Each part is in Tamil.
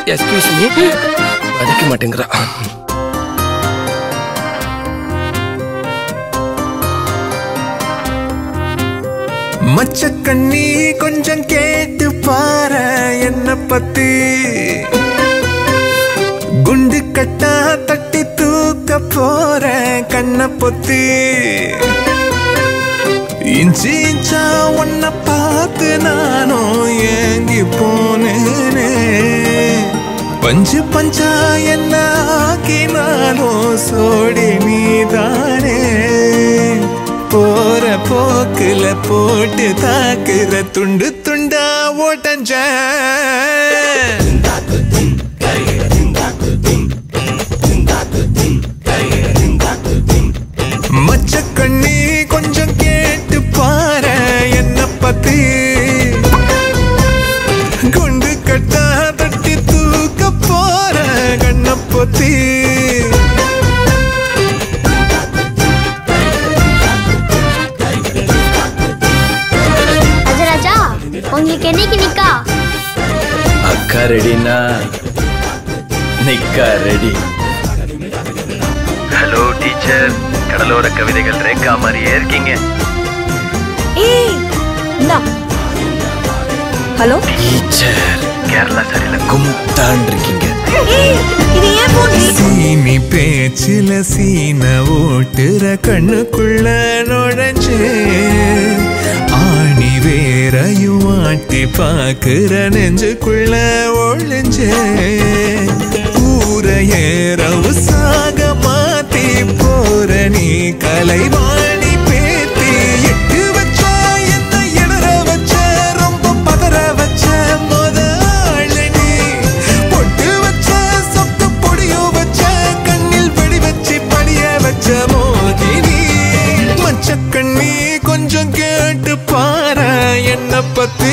எஸ்கியூஸ் மீ மதிக்க மாட்டேங்கிறா மச்சக்கண்ணி கொஞ்சம் கேட்டு பாரு என்ன பத்தி குண்டு கட்டா தட்டி தூக்க போற கண்ண பொத்தி இஞ்சி இஞ்சா உன்ன பார்த்து நானும் ஏங்கி போனேனே பஞ்சு பஞ்சா என்ன ஆக்கினாலும் சோடி நீதானே போற போக்குல போட்டு தாக்குற துண்டு துண்டா ஓட்டஞ்ச மச்சக்கண்ணி கொஞ்சம் கேட்டு பாரு என்ன பத்தி குண்டு கட்டா தட்டி தூக்க போற கண்ண பொத்தி ராஜராஜா உங்களுக்கு என்னைக்கு நிக்கா அக்கா ரெடினா நிக்கா ரெடி ஹலோ டீச்சர் கடலோர கவிதைகள் ரேக்கா மாதிரியே இருக்கீங்க ஏய் இந்தா ஹலோ டீச்சர் கேரளா சரியில கும்தான் இருக்கீங்க ஏய் இது ஏன் போன் சீனி பேச்சில சீன ஓட்டுற கண்ணுக்குள்ள நுழைஞ்சே ஆணி வேறையும் ஆட்டி பாக்குற நெஞ்சுக்குள்ள ஒழிஞ்சே ஊர ஏறவு சாக மாத்தி போற நீ கலைவாணி பேத்தி எட்டு வச்ச என்ன இடற வச்ச ரொம்ப பதற வச்ச முதலாளி பொட்டு வச்ச சொத்து பொடியோ வச்ச கண்ணில் வெடி வச்சு படிய வச்ச மோகினி மச்ச கண்ணி கொஞ்சம் கேட்டு பாரு என்ன பத்தி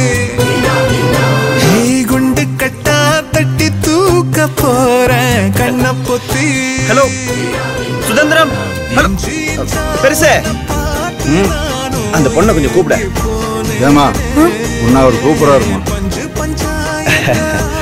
ஏய், குண்டு கட்டா தட்டி தூக்க போற கண்ண பொத்தி ஹலோ சுதந்திரம் ஹலோ பெருசே அந்த பொண்ணை கொஞ்சம் கூப்பிட ஏமா உன்னை அவர் கூப்பிடா இருக்குமா பஞ்சு பஞ்சா